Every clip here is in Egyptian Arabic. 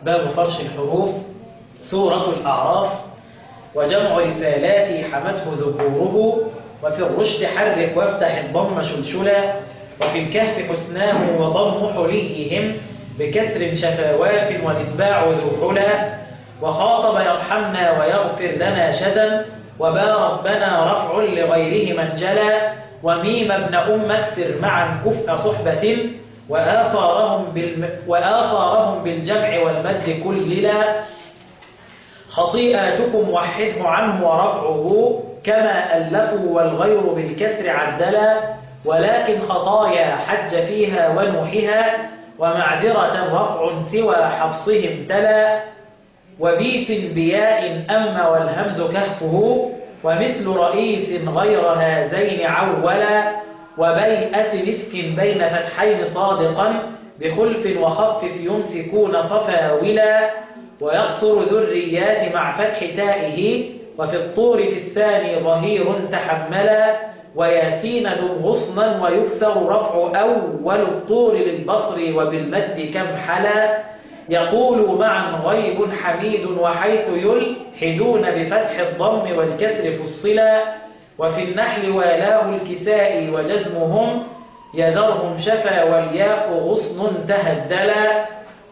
باب فرش الحروف سورة الأعراف وجمع رسالات حمته ذكوره وفي الرشد حرك وافتح الضم شلشلا وفي الكهف حسناه وضم حليهم بكسر شفاواف والاتباع ذو حلا وخاطب يرحمنا ويغفر لنا شدا وبا ربنا رفع لغيره من جلا وميم ابن أم اكسر معا كفء صحبة وآثارهم, بالم... وآثارهم بالجمع والمد كللا خطيئاتكم وحده عنه ورفعه كما ألفوا والغير بالكسر عدلا ولكن خطايا حج فيها ونوحها ومعذرة رفع سوى حفصهم تلا وبيث بياء أم والهمز كهفه ومثل رئيس غير هذين عولا وبيئة مسك بين فتحين صادقا بخلف وخفف يمسكون صفاولا ويقصر ذريات مع فتح تائه وفي الطور في الثاني ظهير تحملا وياسين دم غصنا ويكسر رفع أول الطور للبصر وبالمد كم حلا يقول معا غيب حميد وحيث يلحدون بفتح الضم والكسر فصلا وفي النحل والاه الكساء وجزمهم يذرهم شفا والياء غصن تهدلا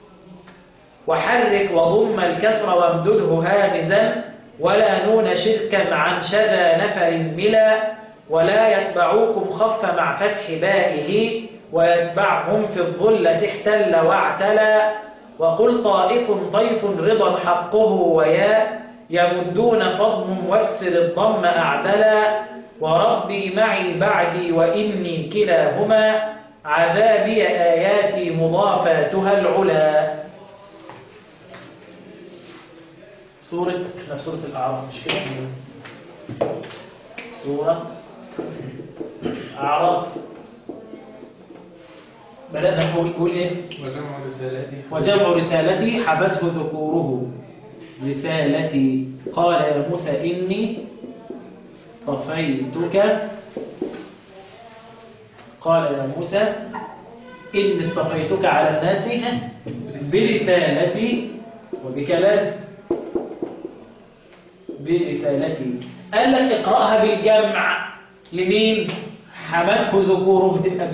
وحرك وضم الكسر وامدده هامزا ولا نون شركا عن شذا نفر ملا ولا يتبعوكم خف مع فتح بائه ويتبعهم في الظلة احتل واعتلى وقل طائف طيف رضا حقه ويا يمدون فضم واكسر الضم أعدلا وربي معي بعدي وإني كلاهما عذابي آياتي مضافاتها العلا سورة احنا في سورة الأعراف مش كده؟ سورة أعراف بدأنا نقول نقول إيه؟ وجمع رسالته وجمع رسالتي حبته ذكوره رسالتي قال يا موسى إني صفيتك قال يا موسى إني اصطفيتك على الناس برسالتي وبكلامي برسالتي قال لك اقرأها بالجمع لمين حمته ذكوره تبقى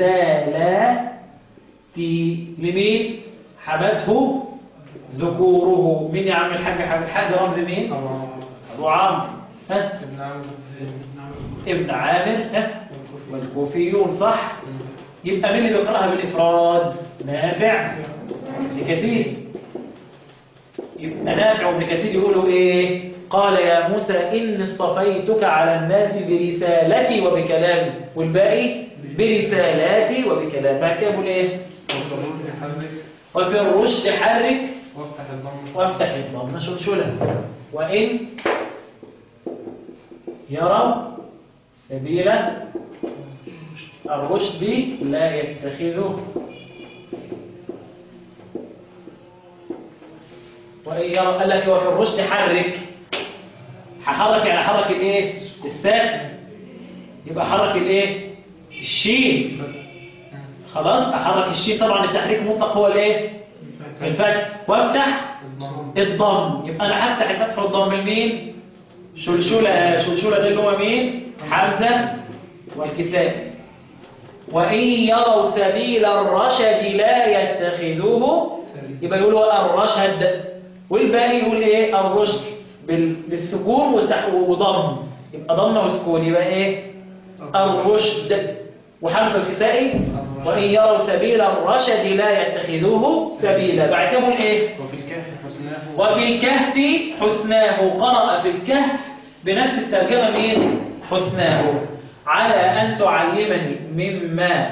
برسالتي لمين حمته ذكوره مين يا عم الحاج حاج الحاج رمز مين طبعا ابو عمرو ها ابن عمرو ابن عامر ها والكوفيون صح يبقى مين اللي بيقراها بالافراد نافع ابن كثير يبقى نافع وابن كثير يقولوا ايه قال يا موسى إني اصطفيتك على الناس برسالتي وبكلامي والباقي برسالاتي وبكلامي بعد كده بقول ايه والضروري حرك وفي الرشد حرك وافتح الضم وافتح الضم شلشلا وإن يرى سبيل الرشد لا يتخذه وإن يرى قال لك وفي الرشد حرك هحرك يعني حرك الايه الساكن يبقى حرك الايه الشين خلاص احرك الشين طبعا التحريك المطلق هو الايه الفتح وافتح الضم الضم يبقى انا هفتح الفتح والضم لمين شلشله شلشله ده اللي هو مين حمزه والكساء وان يروا سبيل الرشد لا يتخذوه يبقى يقولوا الرشد والباقي يقول ايه الرشد بال- بالسكون والتح- وضم يبقى ضم وسكون يبقى ايه الرشد وحمزه الكسائي وان يروا سبيل الرشد لا يتخذوه سبيلا بعد كده يقول ايه وفي الكهف حسناه وفي الكهف حسناه قرأ في الكهف بنفس الترجمة مين حسناه على أن تعلمني مما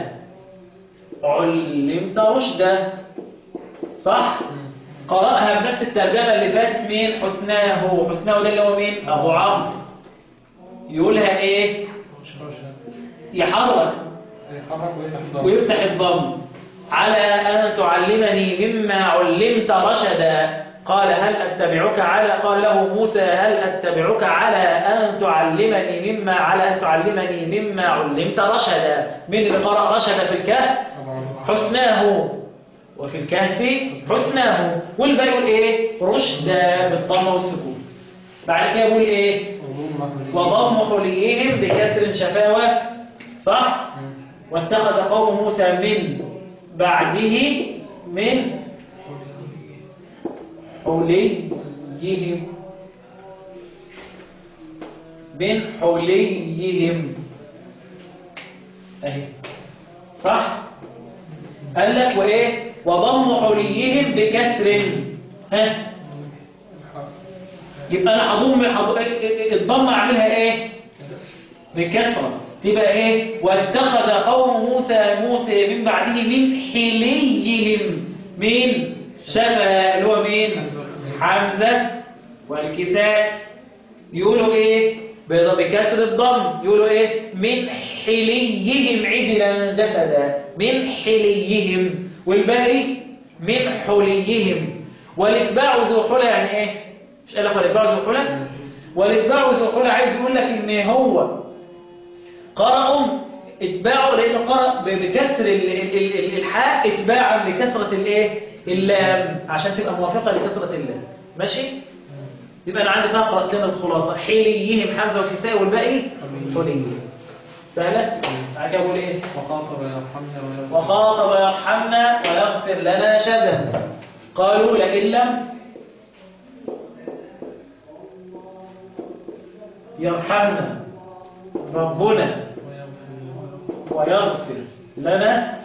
علمت رشدا صح قرأها بنفس الترجمة اللي فاتت مين حسناه حسناه ده اللي هو مين أبو عمرو يقولها إيه يحرك يحرك ويفتح الضم ويفتح الضم على أن تعلمني مما علمت رشدا قال هل أتبعك على قال له موسى هل أتبعك على أن تعلمني مما على أن تعلمني مما علمت رشدا من اللي قرأ رشدا في الكهف طبعا حسناه وفي الكهف حسناه والباقي يقول ايه رشدا بالضمه والسكون بعد كده يقول ايه وضم حليهم بكسر شفاوة صح واتخذ قوم موسى من بعده من حليهم من حليهم اهي صح قال لك وايه وضم حليهم بكسر ها يبقى انا هضم هض- الضم اعملها ايه بكثره تبقى ايه واتخذ قوم موسى موسى من بعده من حليهم من شفا اللي هو مين حمزه والكساء يقولوا ايه بض- بكسر الضم يقولوا ايه من حليهم عجلا جسدا من حليهم والباقي من حليهم والاتباع ذو حلى يعني ايه مش قال لك والاتباع ذو حلى والاتباع ذو حلى عايز يقول لك ان هو قرأوا اتباعه لانه قرأ ب- بكسر ال- ال- ال- ال- الحاء اتباعا لكسرة الايه اللام عشان تبقى موافقة لكسرة اللام ماشي يبقى انا عندي فيها قراءتين الخلاصه حليهم حمزه وكساء والباقي حليهم سهله بعد كده بقول ايه وخاطب يرحمنا ويرحمنا وخاطب يرحمنا ويغفر لنا شذا قالوا لئن لم يرحمنا ربنا ويغفر لنا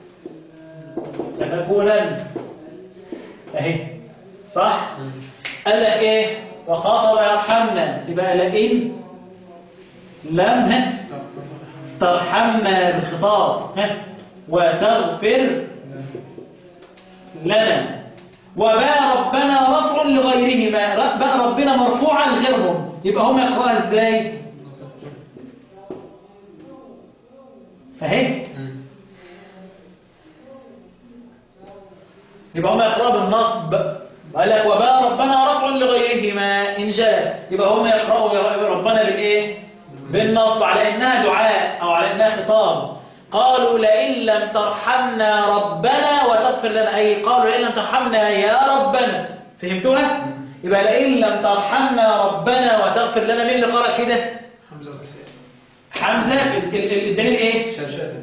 لنكونن اهي صح قال لك ايه وخاطب يرحمنا يبقى لئن لم ها ترحمنا بالخطاب ها وتغفر لنا وباء ربنا رفع لغيرهما ر- بقى ربنا مرفوعا لغيرهم يبقى هم يقرأها ازاي اهي يبقى هم يقرأوا بالنصب قال لك وباء ربنا رفع لغيرهما إن جاء يبقى هم يقرأوا يا ربنا بالإيه بالنصب على إنها دعاء أو على إنها خطاب قالوا لئن لم ترحمنا ربنا وتغفر لنا أي قالوا لئن لم ترحمنا يا ربنا فهمتوها؟ يبقى لئن لم ترحمنا ربنا وتغفر لنا مين اللي قرأ كده؟ حمزة وكساء حمزة ال- ال- الدليل إيه؟ شاشة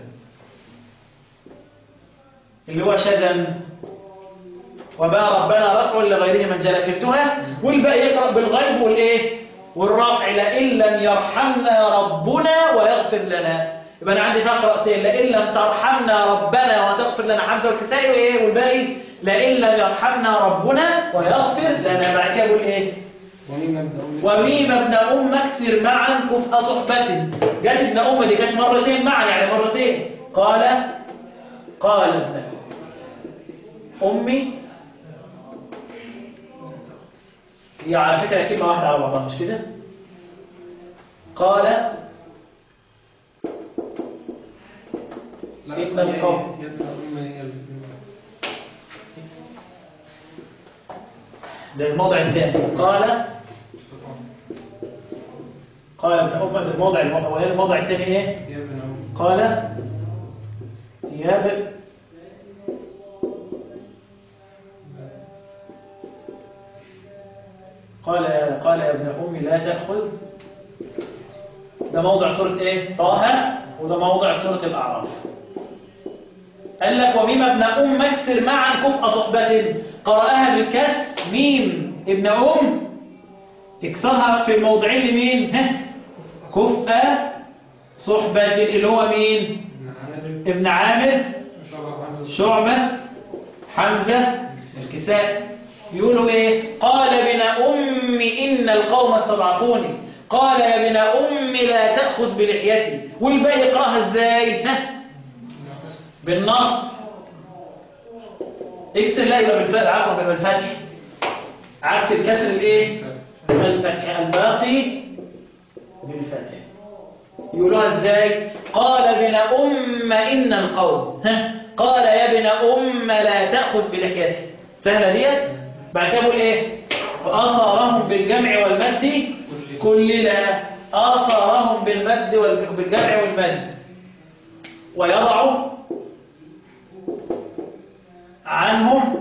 اللي هو شذا وباء ربنا رفع لغيره من جل فهمتوها والباقي يقرأ بالغيب والإيه والرفع لئن لم يرحمنا ربنا ويغفر لنا يبقى أنا عندي فيها قراءتين لئن لم ترحمنا ربنا وتغفر لنا حمزة والكسائي وإيه والباقي لئن لم يرحمنا ربنا ويغفر لنا بعد كده يقول إيه ومين نبدأ وميم ابن أم اكسر معا كفء صحبة جت ابن أم دي كانت مرتين معا يعني مرتين قال قال ابن أمي هي على فكرة كلمة واحدة على بعضها مش كده قال لا ابن القوم. يبدأ أم يبدأ ده الموضع الثاني قال قال ابن أم ده الموضع الأولاني الموضع الثاني إيه يا ابن أم قال يا ب... قال قال يا ابن أمي لا تأخذ ده موضع سورة ايه طه وده موضع سورة الأعراف قال لك وميم ابن أم اكسر معا كفء صحبة قرأها بالكسر ميم ابن أم اكسرها في الموضعين لمين ها كفء صحبة اللي هو مين ابن عامر ابن عامر شعبة حمزة شعبة حمزة الكساء يقولوا ايه قال ابن أم إن القوم استضعفوني قال يا ابن أم لا تأخذ بلحيتي والباقي يقرأها ازاي ها بالنص اكسر لا يبقى بالفتح عفوا يبقى بالفتح عكس الكسر الايه الفتح الباقي بالفتح يقولوها ازاي قال ابن أم إن القوم ها قال يا ابن أم لا تأخذ بلحيتي سهلة ديت بعد كده بقول ايه وآثارهم بالجمع والمد كل لا آثارهم بالمد وال- بالجمع والمد ويضع عنهم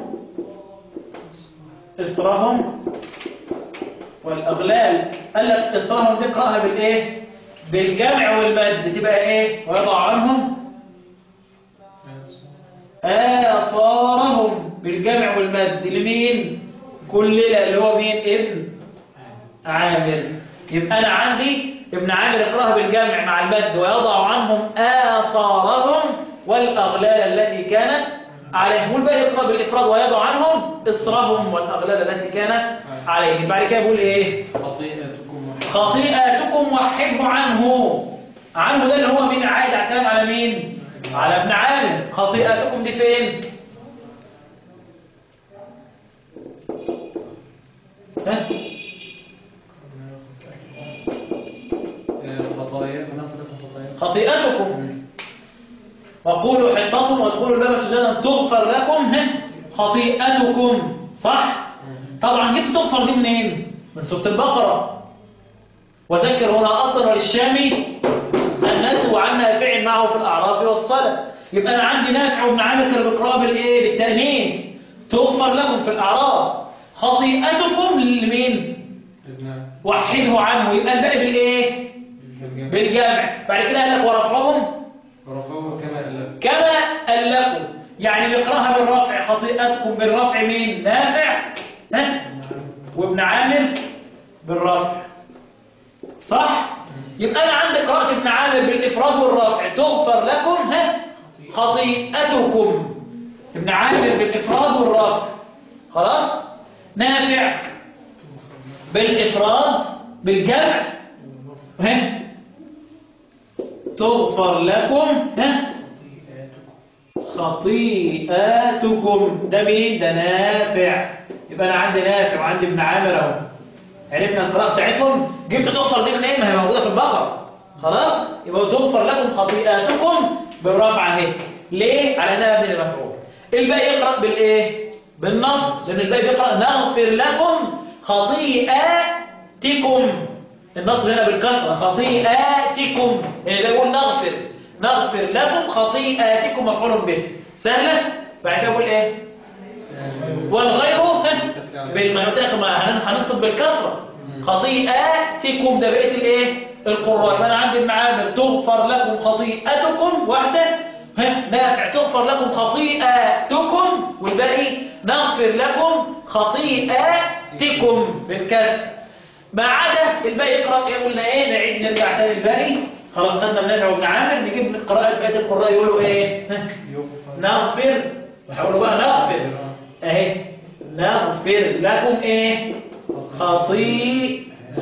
إصرهم والأغلال قال لك إصرهم دي اقراها بالإيه؟ بالجمع والمد تبقى إيه؟ ويضع عنهم آثارهم بالجمع والمد لمين؟ كلنا اللي هو مين؟ ابن عامر يبقى أنا عندي ابن عامر اقراها بالجمع مع المد ويضع عنهم آثارهم والأغلال التي كانت عليهم والباقي يقرأ بالإفراد ويضع عنهم إصرهم والأغلال التي كانت عليهم بعد كده بيقول إيه خطيئتكم وحيد خطيئتكم وحده عنه عنه ده اللي هو مين عايد على الكلام على مين على ابن عامر خطيئتكم دي فين ها خطايا نفرة خطايا خطيئتكم وقولوا حطة وادخلوا الباب سجدا تغفر لكم ها خطيئتكم صح طبعا جبت تغفر دي منين من سورة البقرة وذكر هنا أصلا للشامي الناس وعن نافع معه في الأعراف والصلاة يبقى أنا عندي نافع وابن عامر كانوا بيقرأوا بالإيه بالتأنيث تغفر لكم في الأعراف خطيئتكم لمين ابن وحده عنه يبقى الباقي بالإيه الجمع بالجامع بعد كده قال لك ورفعهم ورفعه كما ألف كما ألفوا يعني بيقراها بالرفع خطيئتكم بالرفع مين نافع ها وابن عامر بالرفع صح يبقى انا عندي قراءة ابن عامر بالافراد والرفع تغفر لكم ها خطيئتكم ابن عامر بالافراد والرفع خلاص نافع بالافراد بالجمع ها تغفر لكم ها خطيئاتكم ده مين ده نافع يبقى انا عندي نافع وعندي ابن عامر اهو عرفنا القراءه بتاعتهم جبت تغفر دي منين ما هي موجوده في البقره خلاص يبقى تغفر لكم خطيئاتكم بالرفع اهي ليه على انها ابن المفعول الباقي يقرا بالايه بالنص لان الباقي بيقرا نغفر لكم خطيئاتكم النص هنا بالكسره خطيئاتكم يعني بيقول نغفر نغفر لكم خطيئاتكم مفعول به سهله بعد كده بقول ايه والغير بالمنطق ما هن- هننصب بالكسره خطيئاتكم ده بقيه الايه القراء يبقى انا عندي المعامل تغفر لكم خطيئتكم واحده ها نافع تغفر لكم خطيئاتكم والباقي نغفر لكم خطيئاتكم بالكسر ما عدا الباقي يقرا ايه قلنا ايه نعيد نرجع تاني الباقي خلاص خدنا النافع وابن عامر نجيب قراءه بقيه القراء يقولوا ايه ها نغفر وحاولوا بقى نغفر اهي نغفر لكم ايه خطيئ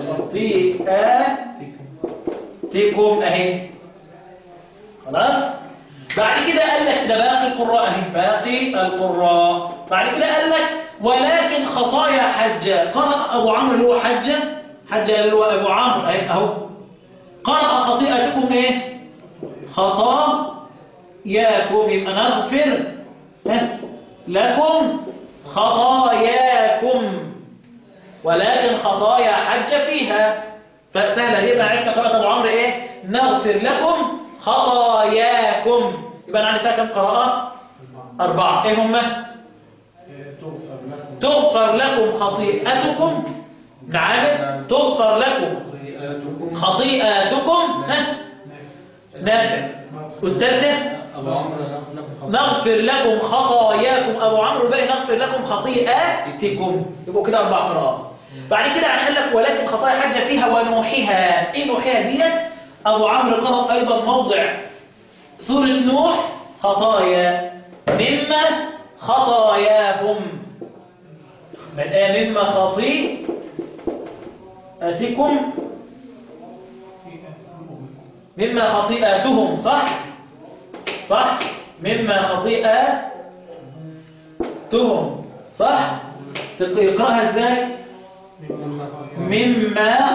خطيئاتكم اهي خلاص بعد كده قال لك ده باقي القراء اهي باقي القراء بعد كده قال لك ولكن خطايا حجة قرأ أبو عمرو اللي هو حجة حجة اللي هو أبو عمرو اهي أهو قرأ خطيئتكم ايه خطاياكم يبقى نغفر ها؟ لكم خطاياكم ولكن خطايا حج فيها فسهلة دي بقى عرفنا قراءة أبو عمرو إيه نغفر لكم خطاياكم يبقى أنا عندي فيها كم قراءة أربعة إيه هم تغفر لكم تغفر لكم خطيئتكم نعم تغفر لكم خطيئاتكم خطيئاتكم ها نافع والثالثة أبو عمرو نغفر لكم خطيئاتكم نغفر لكم خطاياكم أبو عمرو الباقي نغفر لكم خطيئاتكم يبقوا كده أربع قراءات بعد كده يعني قال لك ولكن خطايا حج فيها ونوحها إيه نوحها ديت أبو عمرو قرأ أيضا موضع سورة نوح خطايا مما خطاياهم من آه مما خطيئتكم مما خطيئاتهم صح صح مما خطيئاتهم صح تقراها ازاي مما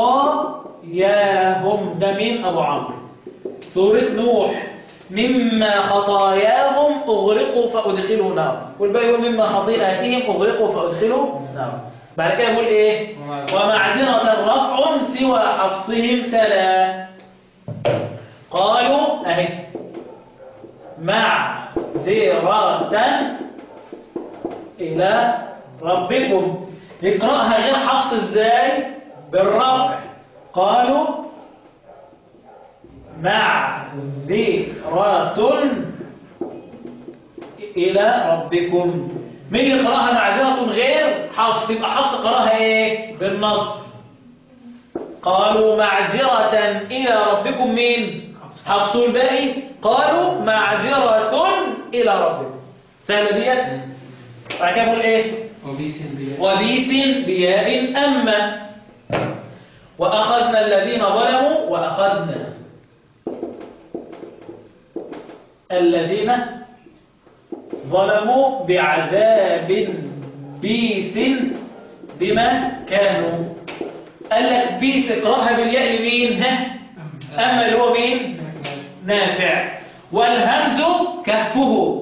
خطاياهم ده مين ابو عمرو سورة نوح مما خطاياهم اغرقوا فادخلوا نار والباقي يقول مما خطيئاتهم اغرقوا فادخلوا نار بعد كده يقول ايه ومعذرة رفع سوى حفصهم ثلاث قالوا اهي معذرة إلى ربكم يقرأها غير حفص ازاي بالرفع قالوا معذرة إلى ربكم مين يقرأها معذرة غير حفص يبقى حفص قرأها ايه بالنصب قالوا معذرة إلى ربكم مين حفص الباقي قالوا معذرة إلى ربكم سهلة ديت بعد كده بقول ايه وبيس بياء وبيس بياء أما وأخذنا الذين ظلموا وأخذنا الذين ظلموا بعذاب بيس بما كانوا قال لك بيس اقرأها بالياء مين ها أما اللي هو مين نافع والهمز كهفه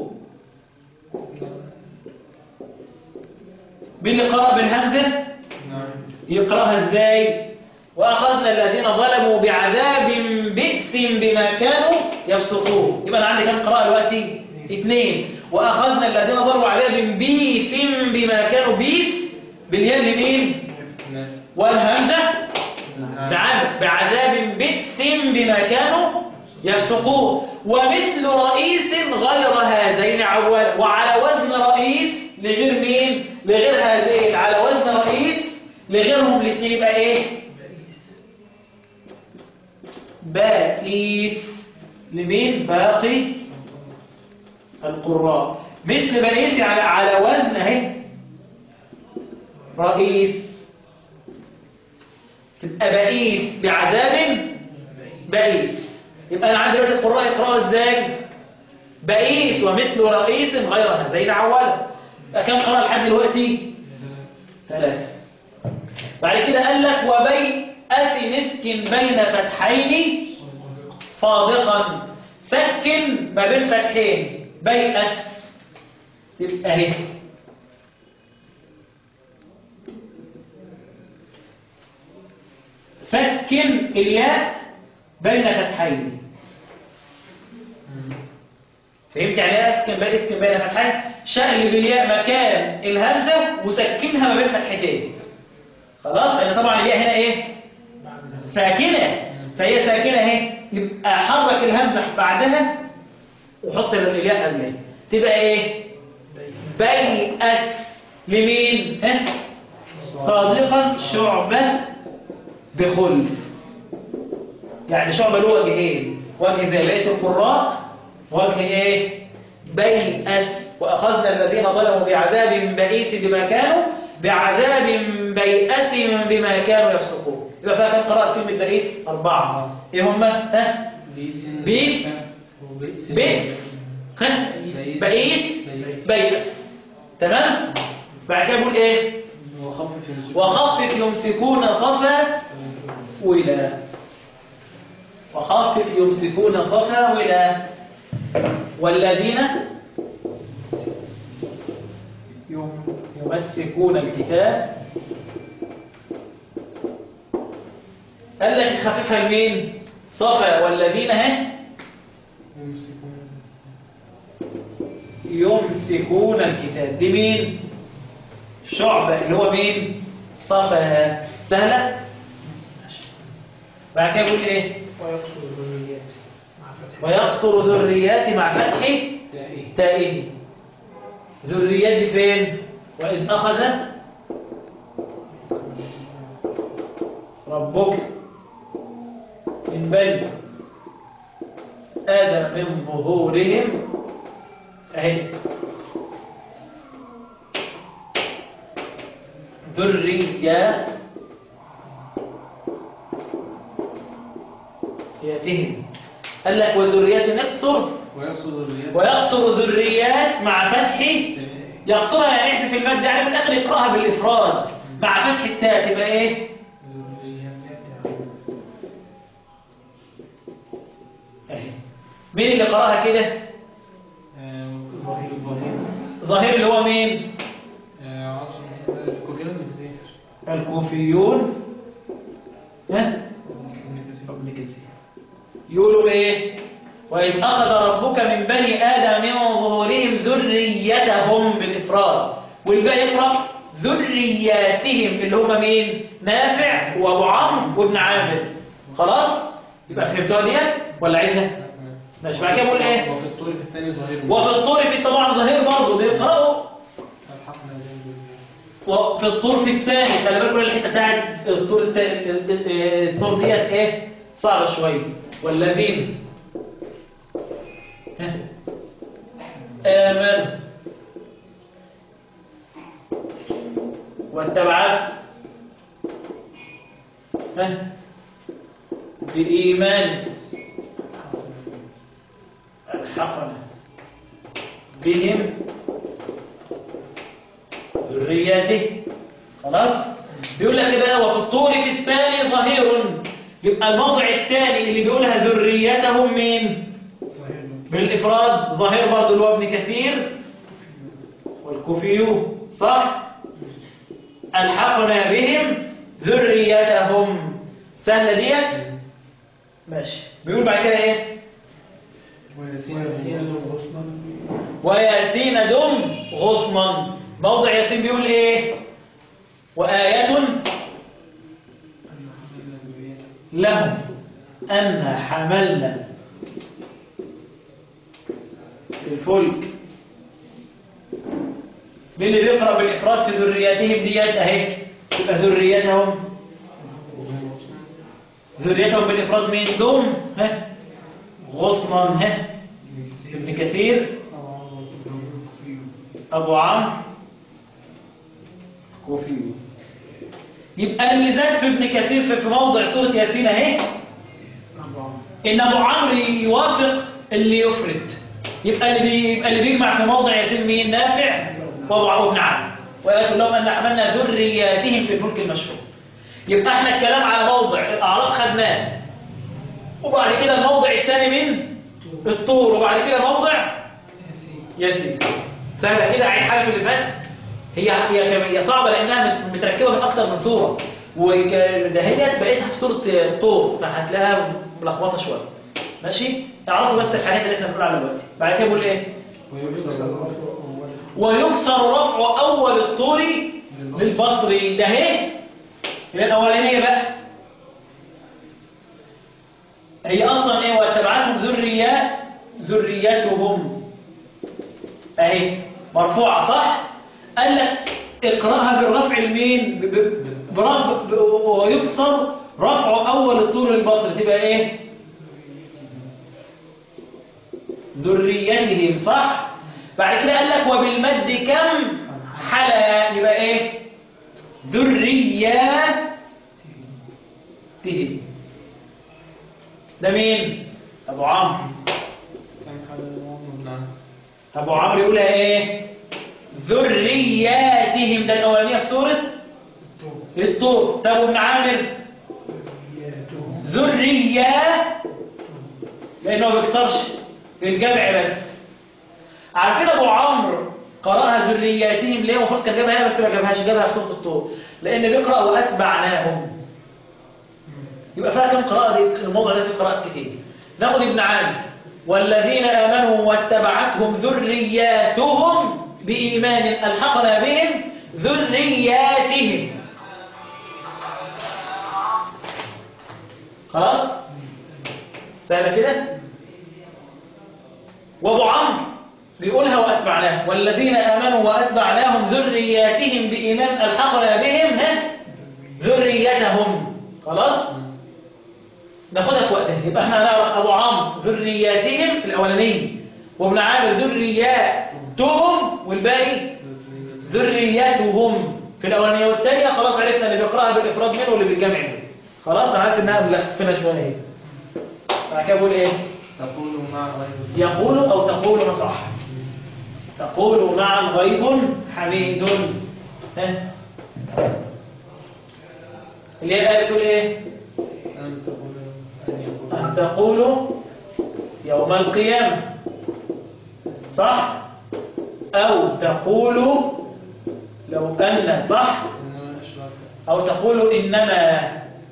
باللي قرأ بالهمزة نعم يقرأها ازاي وأخذنا الذين ظلموا بعذاب بئس بما كانوا يفسقون يبقى أنا عندي كم قراءة دلوقتي اثنين وأخذنا الذين ظلموا عذاب بئس بما كانوا بئس بالياء مين نعم والهمزة نعم بعذاب بعذاب بئس بما كانوا يفسقون ومثل رئيس غير هذين عوال وعلى وزن رئيس لغير مين لغير هذين على وزن رئيس لغيرهم الاثنين يبقى ايه بائس لمين باقي القراء مثل بائس على على وزن اهي رئيس تبقى بائس بعذاب بائس يبقى انا عندي بس القراء يقراوا ازاي بائس ومثل رئيس غير هذين عوالا يبقى كم قراءة لحد دلوقتي ثلاثة بعد كده قال لك وبيئس مسك بين فتحين صادقا سكن ما بين فتحين بيئس يبقى اهي سكن الياء بين فتحين فهمت يعني ايه اسكن بين اسكن بين فتحين شقلب الياء مكان الهمزه وسكنها ما بين فتحتين خلاص لان طبعا الياء هنا ايه ساكنه فهي ساكنه اهي يبقى حرك الهمزه بعدها وحط الياء قبلها تبقى ايه بيأس لمين ها صادقا شعبه بخلف يعني شعبة له وجهين وجه زي بقية القراء وجه ايه بيئس وأخذنا الذين ظلموا بعذاب بئيس بما كانوا بعذاب بيئس بما كانوا يفسقون يبقى فيها كم قراءة كلمة بئيس أربعة ايه هما ها بيس بيس وبيس بئس ها بئيس بيئس تمام بعد كده بقول ايه وخفف الجو وخفف يمسكون خفا ولا وخفف يمسكون خفا ولا والذين يم- يمسكون الكتاب قال لك خففها لمين صفا والذين ها يمسكون يمسكون الكتاب دي مين شعبة اللي هو مين صفا سهلة بعد كده يقول ايه ويقصر الذريات مع فتح ويقصر ذريات مع فتح تائه تائه ذريات دي فين وإذ أخذ ربك من بني آدم من ظهورهم أهي ذرية ياتهم قال لك وذريات نقصر ويقصر الذريات ويقصر ذريات مع فتح تائه. يقصرها يعني يحذف المادة يعني من الآخر يقرأها بالإفراد مع فتح التاء تبقى إيه؟ ذريات تائه. أهي. مين اللي قرأها كده؟ آه، ظهير ظهير ظاهر اللي هو مين؟ آه، عاصم الكوفيون ابن كثير الكوفيون ها؟ ابن كثير ابن كثير يقولوا إيه؟ وإذ أخذ ربك من بني آدم من ظهورهم ذريتهم بالإفراد والباقي يقرأ ذرياتهم اللي هم مين نافع وابو عمرو وابن عامر خلاص يبقى فهمتوها ديت ولا عيدها ماشي بعد كده بقول ايه وفي الطور الثاني ظهير وفي الطور في طبعا ظهير برضه بيقرأوا الحقنا بهم وفي الطور في الثاني خلي بالكم الحته بتاعت الطور الثاني الطور ديت ايه صعبه شويه والذين ها؟ امنوا واتبعت ها؟ بإيمان الحقنا بهم ذرياته خلاص بيقول لك بقى وفي الطور في الثاني ظهير يبقى الموضع الثاني اللي بيقولها ذريتهم مين بالإفراد ظاهر برضه اللي هو ابن كثير والكوفي صح ألحقنا بهم ذريتهم سهلة ديت ماشي بيقول بعد كده ايه وياسين دم غصنا موضع ياسين بيقول ايه وآية لهم أن حملنا الفلك مين اللي بيقرأ بالإفراد في ذرياتهم ديت أهي يبقى ذريتهم ذريتهم بالإفراد مين دم ها غصنا ها ابن كثير أبو عمرو كوفي يبقى اللي زاد في ابن كثير في- في موضع سورة ياسين اهي إن أبو عمرو يوافق اللي يفرد يبقى اللي بي... يبقى اللي بيجمع في موضع ياسين مين نافع وأبو عمرو بن عامر ويقول لهم أن حملنا ذرياتهم في الفلك المشحون يبقى احنا الكلام على موضع الأعراف خدناه وبعد كده الموضع الثاني من الطور وبعد كده موضع ياسين سهلة كده عين حاجة في اللي فات هي هي هي صعبة لأنها مت- متركبة من أكتر من صورة ودهيت بقيتها في صورة الطور فهتلاقيها ملخبطة شوية ماشي تعرفوا بس الحاجات اللي احنا بنقول عليها دلوقتي بعد كده بقول ايه ويكسر رفع أول الطور للبصري ده اهي هي الأولانية بقى هي أصلا إيه واتبعتهم ذريات ذريتهم أهي مرفوعة صح؟ قال لك اقرأها بالرفع المين ب- ب- برف ب- ويكسر رفع أول الطول البصري تبقى إيه؟ ذريتهم صح؟ بعد كده قال لك وبالمد كم حلا يبقى إيه؟ ذرياتهم ده مين؟ أبو عمرو كان حال نعم أبو عمرو يقولها إيه؟ ذرياتهم ده الأولانية في سورة الطور طب ابن عامر ذريات لأنه ما بيكسرش الجمع بس عارفين أبو عمرو قرأها ذرياتهم ليه المفروض كان جابها هنا بس ما جابهاش جابها في سورة الطور لأن بيقرأ وأتبعناهم يبقى فيها كم قراءة دي الموضوع ده فيه قراءات كتير ناخد ابن عامر والذين آمنوا واتبعتهم ذرياتهم بإيمان ألحقنا بهم ذرياتهم خلاص سهلة كده وابو عمرو بيقولها وأتبعناهم والذين آمنوا وأتبعناهم ذرياتهم بإيمان ألحقنا بهم ها ذريتهم خلاص ناخدها في وقتها يبقى احنا هنعرف ابو عمرو ذرياتهم الاولانيه وابن عامر ذرياتهم والباقي ذرياتهم في الاولانيه والثانيه خلاص عرفنا اللي بيقراها بالافراد منه واللي بالجمع منه خلاص انا عارف انها ملخفنا شويه اهي بعد كده بقول ايه تقول مع غير يقول او تقول صح تقول نعم غيب حميد ها اللي هي الايه بتقول ايه أن تقول أن يقول أن تقولوا يوم القيامة صح أو تقولوا لو أن صح إنما أشرك أو تقولوا إنما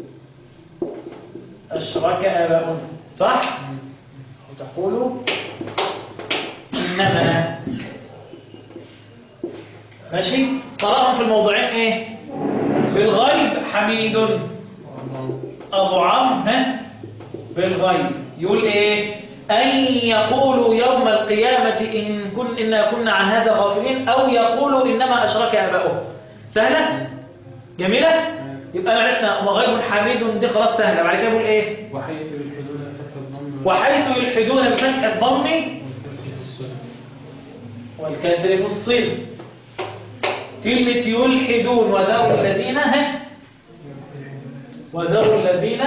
أشرك آباؤنا صح أو تقولوا إنما ماشي قرأهم في الموضوعين ايه بالغيب حميد ابو عمرو ها بالغيب يقول ايه ان يقولوا يوم القيامة ان كن إنا كنا عن هذا غافلين او يقولوا انما اشرك اباؤهم سهلة جميلة يبقى عرفنا غيب حميد دي خلاص سهلة بعد كده يقول ايه وحيث يلحدون فتح الضم وحيث يلحدون بفتح الضم والكسر الصلة والكسر في الصل كلمة يلحدون وذروا الذين ها وذروا الذين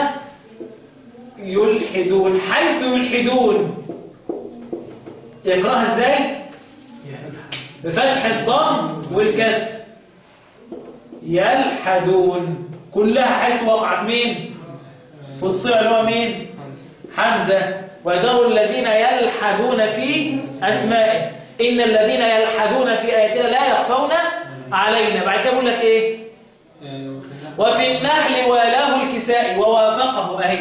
يلحدون حيث يلحدون يقرأها ازاي بفتح الضم والكسر يلحدون كلها حيث وقعت مين في الصلة اللي هو مين حمزة وذروا الذين يلحدون في أسمائه إن الذين يلحدون في آياتنا لا يخفون علينا بعد كده بقول لك إيه وفي النحل والاه الكسائي ووافقه أهي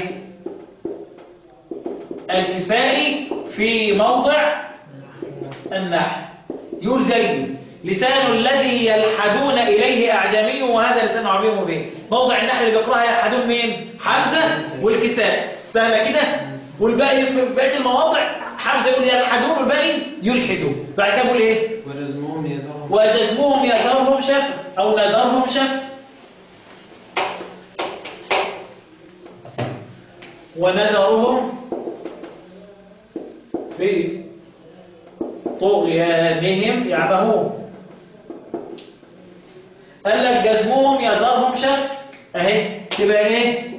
الكسائي في موضع النحل يقول زي لسان الذي يلحدون إليه أعجمي وهذا لسان عربي مبين موضع النحل اللي بيقرأها يلحدون مين حمزة والكساء سهلة كده والباقي في بقية المواضع حمزة يقول يلحدون والباقي يلحدون بعد كده بقول إيه ورزمهم يدعون وجزمهم يذرهم شف أو نذرهم شف ونذرهم في طغيانهم يعمهون قال لك جزمهم يذرهم شف اهي تبقى ايه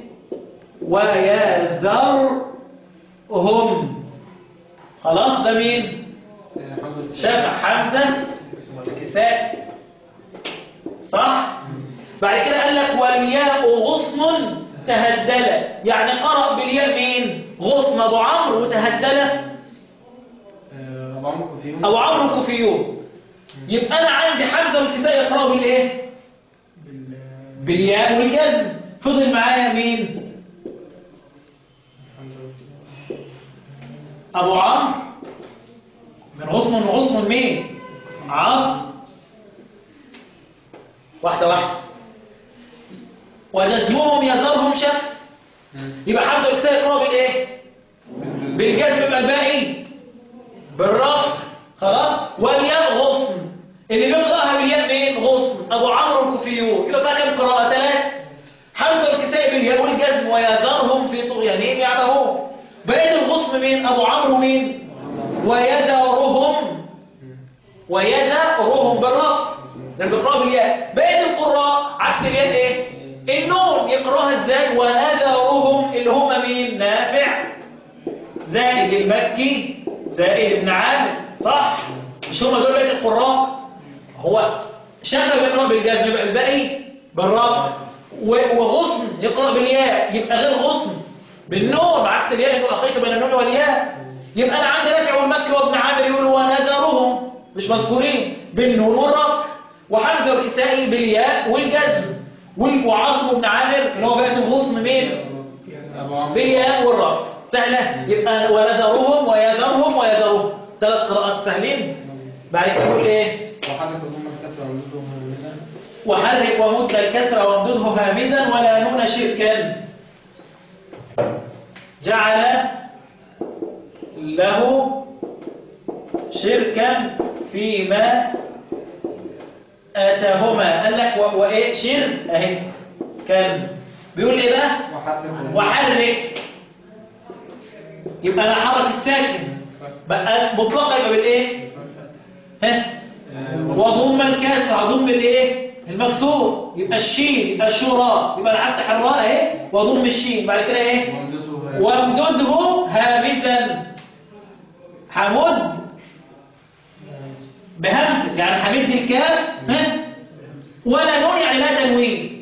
ويذرهم خلاص ده مين شاف حمزة الكساء صح بعد كده قال لك والياء غصن تهدل يعني قرأ بالياء مين غصن ابو عمرو وتهدل أبو عمرو فيهم ابو عمرو الكوفيون يبقى انا عندي حمزة والكساء يقرأوا بالايه بال بالياء والجزم فضل معايا مين ابو عمرو من غصن من غصن مين عاصم واحده واحده وجزمهم يذرهم شف يبقى حمزه والكساء يقرأوا بالايه بالجزم يبقى الباقي بالرفع خلاص والياء غصن اللي بيقراها بالياء مين غصن ابو عمرو الكوفيون يبقى فيها كام قراءه ثلاث حمزه والكساء بالياء والجزم ويذرهم في طغيانهم يعمهون بقيه الغصن مين ابو عمرو مين ويذرهم ويذرهم بالرفع ده بيقراها بالياء بقيه القراء عكس الياء ايه النون يقراها ازاي ونذرهم اللي هم مين نافع زائد المكي زائد ابن عامر صح مش هم دول بقيه القراء هو شغل بيقرا بالجزم يبقى الباقي بالرفع و- وغصن يقرا بالياء يبقى غير غصن بالنون عكس الياء انه اخيط بين النون والياء يبقى انا عندي نافع والمكي وابن عامر يقولوا ونذرهم مش مذكورين بالنون والرفع وحمزه والكسائي بالياء والجزم وال- وعاصم بن عامر اللي هو بقيه الغصن مين أبو عمرو بالياء والرفع سهلة يبقى ونذرهم ويذرهم ويذرهم ثلاث قراءات سهلين بعد كده يقول ايه وحرك الضم الكسر ومدهم همزا وحرك ومد الكسر وامدده هامدا ولا نون شركا جعل له شركا فيما آتاهما قال لك و- وإيه شر أهي كان بيقول إيه بقى وحرك وحرك يبقى انا حرك الساكن بقى مطلقه يبقى بالايه ها وضم الكسر اضم الايه المكسور يبقى الشين يبقى الشراء يبقى انا هفتح الراء اهي واضم الشين بعد كده ايه وامدده هامزا همد بهمزه يعني همد الكاف ها ولا نون يعني لا تنوين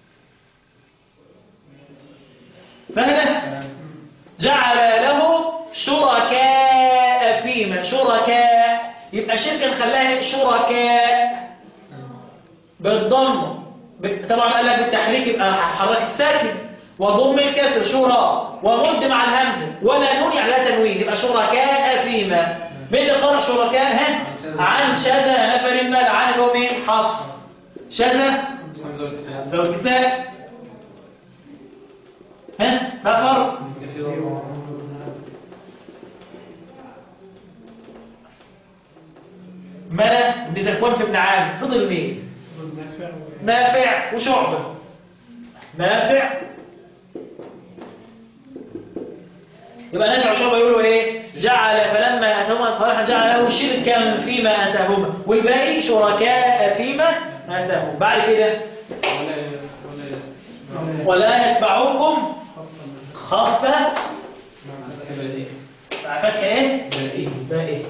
سهله جعل له شركاء فيما شركاء يبقى شركة خلاها شركاء بالضم ب- طبعا قال لك بالتحريك يبقى حرك الساكن وضم الكسر شراء ومد مع الهمزة ولا نون يعني لا تنوين يبقى شركاء فيما مين اللي قرأ شركاء ها عن شذا نفر المال عن اللي هو مين حفص شذا لو الكساء ها نفر ملا ابن ذكوان في ابن عامر فضل مين نافع وشعبة نافع يبقى نافع وشعبة يقولوا ايه جعل فلما اتاهما فرحا جعل له شركا فيما اتاهما والباقي شركاء فيما اتاهما بعد كده ولا يتبعوكم خفة مع فتح ايه باقي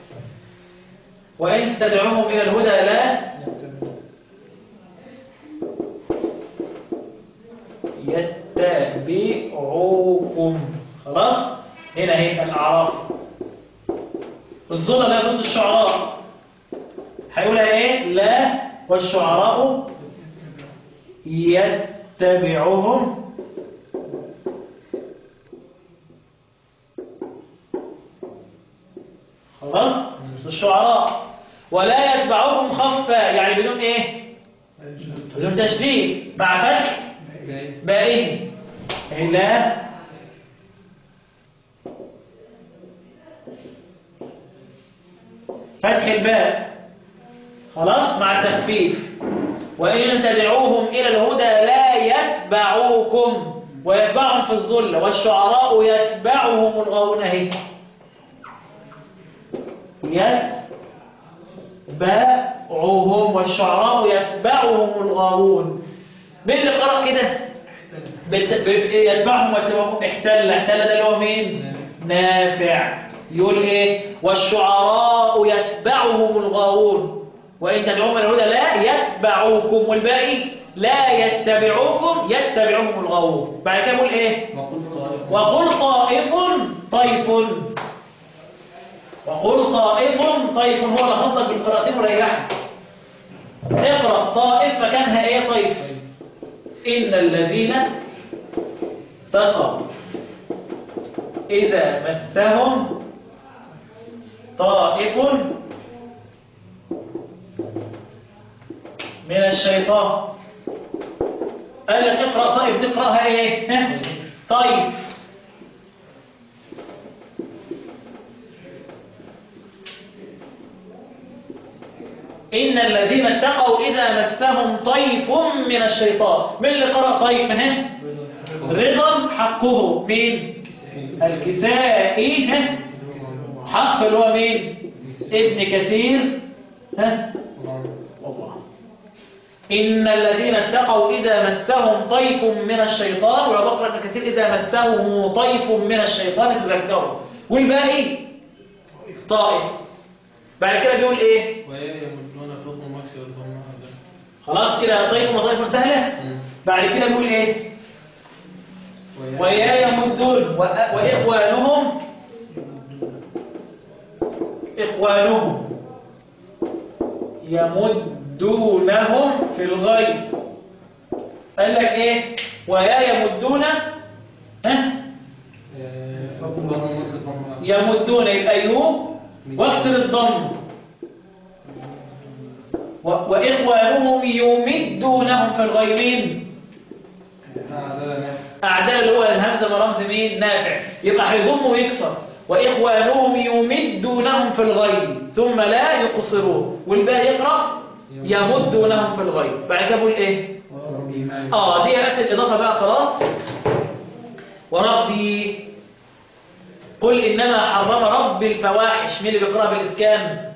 وإن تدعوهم إلى الهدى لا يتبعوكم خلاص هنا هي الأعراف الظلم لا ضد الشعراء هيقولها ايه لا والشعراء يتبعهم خلاص الشعراء ولا يتبعوكم خفا يعني بدون ايه بدون تشديد مع فتح بائه لا فتح الباء خلاص مع التخفيف وإن تدعوهم إلى الهدى لا يتبعوكم ويتبعهم في الظل والشعراء يتبعهم الغاوون أهي يتبعهم والشعراء يتبعهم الغاوون مين اللي قرأ كده بت- ب- يتبعهم ويتبعهم احتل احتل ده اللي هو مين نافع يقول ايه والشعراء يتبعهم الغاوون وإن تدعوهم إلى الهدى لا يتبعوكم والباقي لا يتبعوكم يتبعهم الغاوون بعد كده يقول ايه وقل طائف طيف وقل طائف طيف هو اللي خصك بالقراءتين وريحك اقرأ طائف مكانها ايه طيف إن الذين تقوا إذا مسهم طائف من الشيطان قال لك اقرأ طائف تقرأها ايه ها؟ طيف إن الذين اتقوا إذا مسهم طيف من الشيطان من اللي قرأ طيف ها؟ رضا حقه مين الكسائي ها؟ حق اللي هو مين ابن كثير ها الله إن الذين اتقوا إذا مسهم طيف من الشيطان وبقرأ ابن كثير إذا مسهم طيف من الشيطان تذكروا والباقي طائف بعد كده بيقول إيه ويمدون فوق مكسر الضمة خلاص كده طيف وطيف سهلة بعد كده بيقول إيه ويا يمدون وأ- وإخوانهم إخوانهم يمدونهم في الغيب قال لك إيه ويا يمدون ها يمدون يبقى يوم واكسر الضم و- وإخوانهم يمدونهم في الغيبين أعداء اللي هو الهمزة برمز مين نافع يبقى هيضم ويكسر وإخوانهم يمدونهم في الغيب ثم لا يقصرون والباقي يقرأ يمدونهم في الغيب بعد كده بقول إيه آه دي عرفت الإضافة بقى خلاص وربي قل إنما حرم ربي الفواحش مين اللي بيقرأ بالإسكان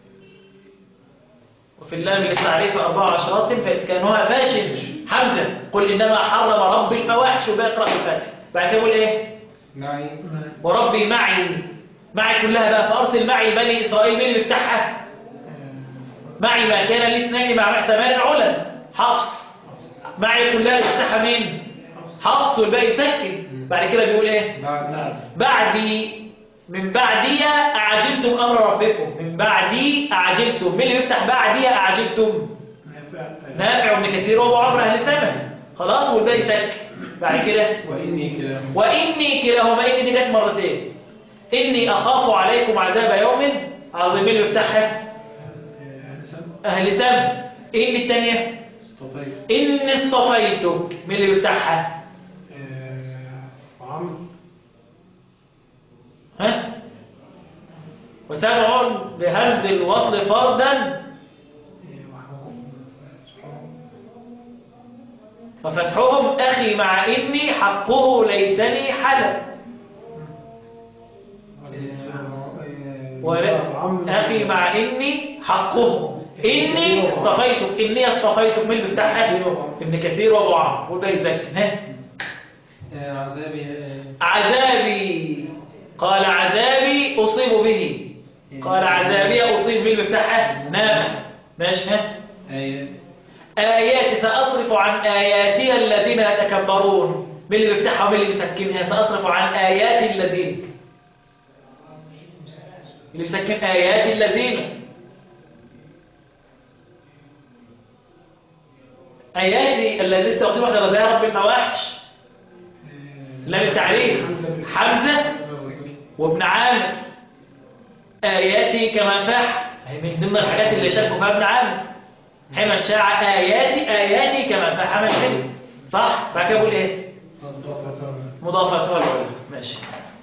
وفي اللام للتعريف أربع عشرات فإسكانها فاشل حمزة قل إنما حرم ربي الفواحش وبيقرأ بالفتح بعد كده يقول إيه معي وربي معي معي كلها بقى فأرسل معي بني إسرائيل مين اللي بيفتحها معي ما كان الاثنين مع احتمال علا حفص معي كلها يفتحها مين حفص والباقي يسكن بعد كده بيقول ايه بعد بعدي من بعدي أعجلتم أمر ربكم من بعدي أعجلتم مين اللي يفتح بعدي أعجلتم نافع وابن كثير وابو عمرو أهل الثمن خلاص والباقي سكن بعد كده وإني كده وإني كلاهما إني دي جت مرتين إني أخاف عليكم عذاب يوم عظيم مين اللي بيفتحها أهل سم أهل سم إن التانية اصطفيت إن اصطفيتك مين اللي بيفتحها وعمرو ها وسمع بهمز الوصل فردا وفتحهم أخي مع إني حقه ليتني حلب أخي مع إني حقه إني اصطفيتك إني اصطفيتك من بيفتحها ابن كثير وأبو عمرو والباقي يذكر ها عذابي عذابي قال عذابي أصيب به قال عذابي أصيب من بيفتحها نافع ماشي ها آيات آياتي سأصرف عن آياتي الذين يتكبرون من اللي بيفتحها ومن اللي بيسكنها سأصرف عن آيات الذين اللي بيسكن آيات الذين آيات الذين استخدموا احنا رضايا رب الفواحش لام التعريف حمزة وابن عامر آياتي كما فاح هي من ضمن الحاجات اللي شاركوا فيها ابن عامر حمد شاع آياتي آياتي كما فاح حمد شاع صح؟ بعد كده بقول ايه؟ مضافة العلم ماشي